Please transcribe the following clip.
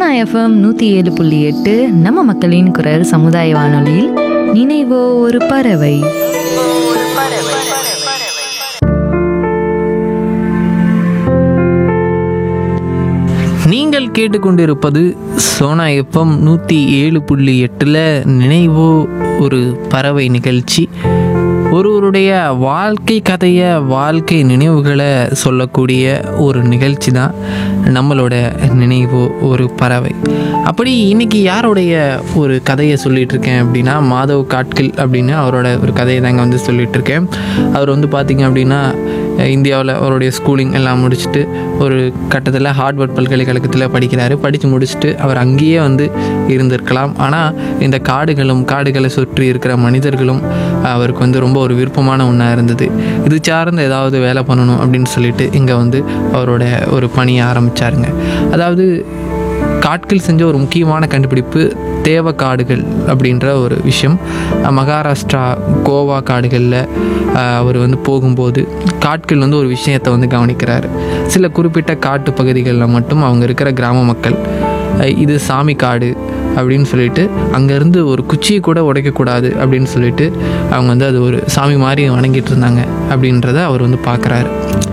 Sona FM நூற்றி ஏழு புள்ளி எட்டு நம்ம மக்களின் குரல் சமுதாய வானொலியில் நினைவோ ஒரு பறவை நீங்கள் கேட்டுக்கொண்டிருப்பது சோனா எஃப்எம் நூற்றி ஏழு புள்ளி எட்டில் நினைவோ ஒரு பறவை நிகழ்ச்சி ஒருவருடைய வாழ்க்கை கதையை வாழ்க்கை நினைவுகளை சொல்லக்கூடிய ஒரு நிகழ்ச்சி தான் நம்மளோட நினைவோ ஒரு பறவை அப்படி இன்னைக்கு யாருடைய ஒரு கதையை சொல்லிட்டு இருக்கேன் அப்படின்னா மாதவ் காட்கில் அப்படின்னு அவரோட ஒரு கதையை தாங்க வந்து சொல்லிட்டு இருக்கேன் அவர் வந்து பார்த்தீங்க அப்படின்னா இந்தியாவில் அவருடைய ஸ்கூலிங் எல்லாம் முடிச்சுட்டு ஒரு கட்டத்தில் ஹார்ட்வர்ட் பல்கலைக்கழகத்தில் படிக்கிறாரு படித்து முடிச்சுட்டு அவர் அங்கேயே வந்து இருந்திருக்கலாம் ஆனால் இந்த காடுகளும் காடுகளை சுற்றி இருக்கிற மனிதர்களும் அவருக்கு வந்து ரொம்ப ஒரு விருப்பமான ஒன்றா இருந்தது இது சார்ந்து ஏதாவது வேலை பண்ணணும் அப்படின்னு சொல்லிட்டு இங்கே வந்து அவரோட ஒரு பணியை ஆரம்பித்தாருங்க அதாவது காட்கில் செஞ்ச ஒரு முக்கியமான கண்டுபிடிப்பு தேவ காடுகள் அப்படின்ற ஒரு விஷயம் மகாராஷ்டிரா கோவா காடுகளில் அவர் வந்து போகும்போது காட்கில் வந்து ஒரு விஷயத்தை வந்து கவனிக்கிறாரு சில குறிப்பிட்ட காட்டு பகுதிகளில் மட்டும் அவங்க இருக்கிற கிராம மக்கள் அஹ் இது சாமி காடு அப்படின்னு சொல்லிட்டு அங்கேருந்து ஒரு குச்சியை கூட உடைக்கக்கூடாது அப்படின்னு சொல்லிட்டு அவங்க வந்து அது ஒரு சாமி மாதிரி வணங்கிட்டு இருந்தாங்க அப்படின்றத அவர் வந்து பார்க்குறாரு